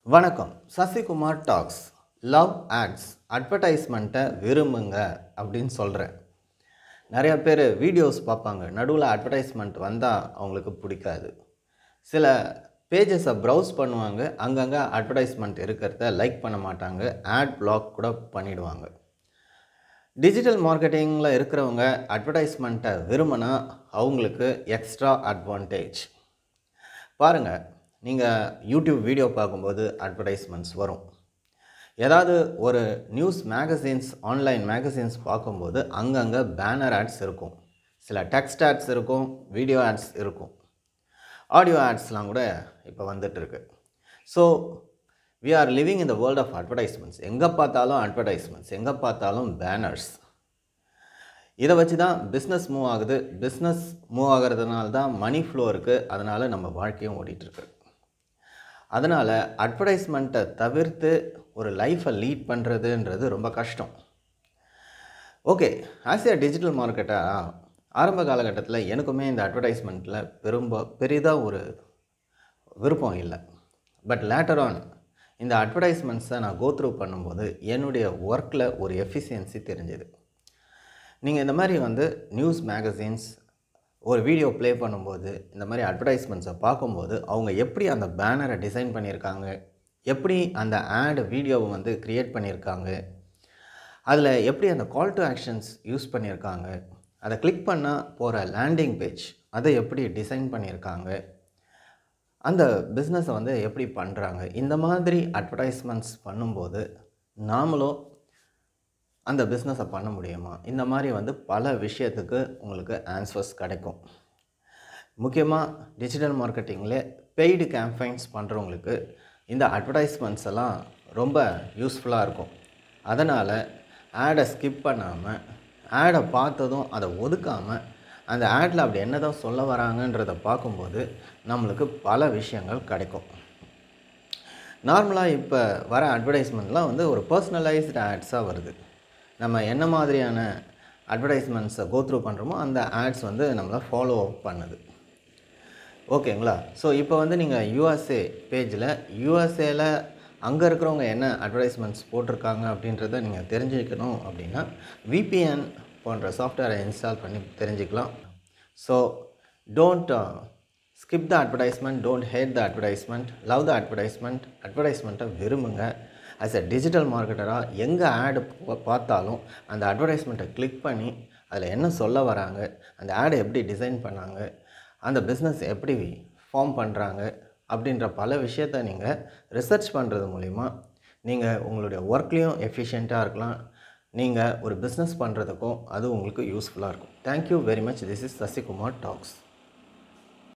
வணக்கம் Sasikumar talks love ads அட்வர்டைஸ்மெண்ட்டை விரும்புங்க அப்படின்னு சொல்கிறேன் நிறைய பேர் வீடியோஸ் பார்ப்பாங்க நடுவில் அட்வர்டைஸ்மெண்ட் வந்தால் அவங்களுக்கு பிடிக்காது சில பேஜஸை ப்ரௌஸ் பண்ணுவாங்க அங்கங்கே அட்வர்டைஸ்மெண்ட் இருக்கிறத லைக் பண்ண மாட்டாங்க ஆட் பிளாக் கூட பண்ணிடுவாங்க டிஜிட்டல் மார்க்கெட்டிங்கில் இருக்கிறவங்க அட்வர்டைஸ்மெண்ட்டை விரும்பினா அவங்களுக்கு எக்ஸ்ட்ரா அட்வான்டேஜ் பாருங்கள் நீங்கள் யூடியூப் வீடியோ பார்க்கும்போது அட்வர்டைஸ்மெண்ட்ஸ் வரும் ஏதாவது ஒரு நியூஸ் மேகசின்ஸ் ஆன்லைன் மேகசின்ஸ் பார்க்கும்போது அங்கங்கே பேனர் ஆட்ஸ் இருக்கும் சில டெக்ஸ்ட் ஆட்ஸ் இருக்கும் வீடியோ ஆட்ஸ் இருக்கும் ஆடியோ ஆட்ஸ்லாம் கூட இப்போ வந்துட்டுருக்கு so we are living in the world of advertisements எங்கே பார்த்தாலும் அட்வர்டைஸ்மெண்ட்ஸ் எங்கே பார்த்தாலும் பேனர்ஸ் இதை வச்சு தான் பிஸ்னஸ் மூவ் ஆகுது பிஸ்னஸ் மூவ் ஆகிறதுனால தான் மணி ஃப்ளோ இருக்குது அதனால் நம்ம வாழ்க்கையும் ஓடிட்டுருக்கு அதனால் அட்வர்டைஸ்மெண்ட்டை தவிர்த்து ஒரு லைஃப்பை லீட் பண்ணுறதுன்றது ரொம்ப கஷ்டம் ஓகே ஆஸ் ஏ டிஜிட்டல் மார்க்கெட்டாக ஆரம்ப காலகட்டத்தில் எனக்குமே இந்த அட்வர்டைஸ்மெண்ட்டில் பெரும்ப பெரிதாக ஒரு விருப்பம் இல்லை பட் லேட்டர் ஆன் இந்த அட்வர்டைஸ்மெண்ட்ஸை நான் கோ த்ரூ பண்ணும்போது என்னுடைய ஒர்க்கில் ஒரு எஃபிஷியன்சி தெரிஞ்சுது நீங்கள் இந்த மாதிரி வந்து நியூஸ் மேகசின்ஸ் ஒரு வீடியோ ப்ளே பண்ணும்போது இந்த மாதிரி அட்வர்டைஸ்மெண்ட்ஸை பார்க்கும்போது அவங்க எப்படி அந்த பேனரை டிசைன் பண்ணியிருக்காங்க எப்படி அந்த ஆட் வீடியோவை வந்து க்ரியேட் பண்ணியிருக்காங்க அதில் எப்படி அந்த கால் டு ஆக்ஷன்ஸ் யூஸ் பண்ணியிருக்காங்க அதை கிளிக் பண்ணால் போகிற லேண்டிங் பேஜ் அதை எப்படி டிசைன் பண்ணியிருக்காங்க அந்த பிஸ்னஸை வந்து எப்படி பண்ணுறாங்க இந்த மாதிரி அட்வர்டைஸ்மெண்ட்ஸ் பண்ணும்போது நாமளும் அந்த பிஸ்னஸை பண்ண முடியுமா இந்த மாதிரி வந்து பல விஷயத்துக்கு உங்களுக்கு ஆன்சர்ஸ் கிடைக்கும் முக்கியமாக டிஜிட்டல் மார்க்கெட்டிங்கில் பெய்டு கேம்பெயின்ஸ் பண்ணுறவங்களுக்கு இந்த அட்வர்டைஸ்மெண்ட்ஸ் எல்லாம் ரொம்ப யூஸ்ஃபுல்லாக இருக்கும் அதனால் ஆடை ஸ்கிப் பண்ணாமல் ஆடை பார்த்ததும் அதை ஒதுக்காமல் அந்த ஆடில் அப்படி என்ன தான் சொல்ல வராங்கன்றதை பார்க்கும்போது நம்மளுக்கு பல விஷயங்கள் கிடைக்கும் நார்மலாக இப்போ வர அட்வர்டைஸ்மெண்ட்லாம் வந்து ஒரு பர்சனலைஸ்டு ஆட்ஸாக வருது நம்ம என்ன மாதிரியான அட்வர்டைஸ்மெண்ட்ஸை கோத்ரூ பண்ணுறோமோ அந்த ஆட்ஸ் வந்து நம்மளை ஃபாலோ அப் பண்ணுது ஓகேங்களா ஸோ இப்போ வந்து நீங்கள் யூஎஸ்ஏ பேஜில் யூஎஸ்ஏல அங்கே இருக்கிறவங்க என்ன அட்வர்டைஸ்மெண்ட்ஸ் போட்டிருக்காங்க அப்படின்றத நீங்கள் தெரிஞ்சுக்கணும் அப்படின்னா விபிஎன் போன்ற சாஃப்ட்வேரை இன்ஸ்டால் பண்ணி தெரிஞ்சுக்கலாம் so don't skip the advertisement don't hate the advertisement love the advertisement அட்வர்டைஸ்மெண்ட்டை விரும்புங்க ஆஸ் எ டிஜிட்டல் மார்க்கெட்டராக எங்கே ஆடு பார்த்தாலும் அந்த அட்வர்டைஸ்மெண்ட்டை கிளிக் பண்ணி அதில் என்ன சொல்ல வராங்க அந்த ஆடை எப்படி டிசைன் பண்ணாங்க அந்த பிஸ்னஸ் எப்படி ஃபார்ம் பண்ணுறாங்க அப்படின்ற பல விஷயத்த நீங்கள் ரிசர்ச் பண்ணுறது மூலிமா நீங்கள் உங்களுடைய ஒர்க்லேயும் எஃபிஷியண்ட்டாக இருக்கலாம் நீங்கள் ஒரு பிஸ்னஸ் பண்ணுறதுக்கும் அது உங்களுக்கு யூஸ்ஃபுல்லாக இருக்கும் thank you very much this is Sasikumar tax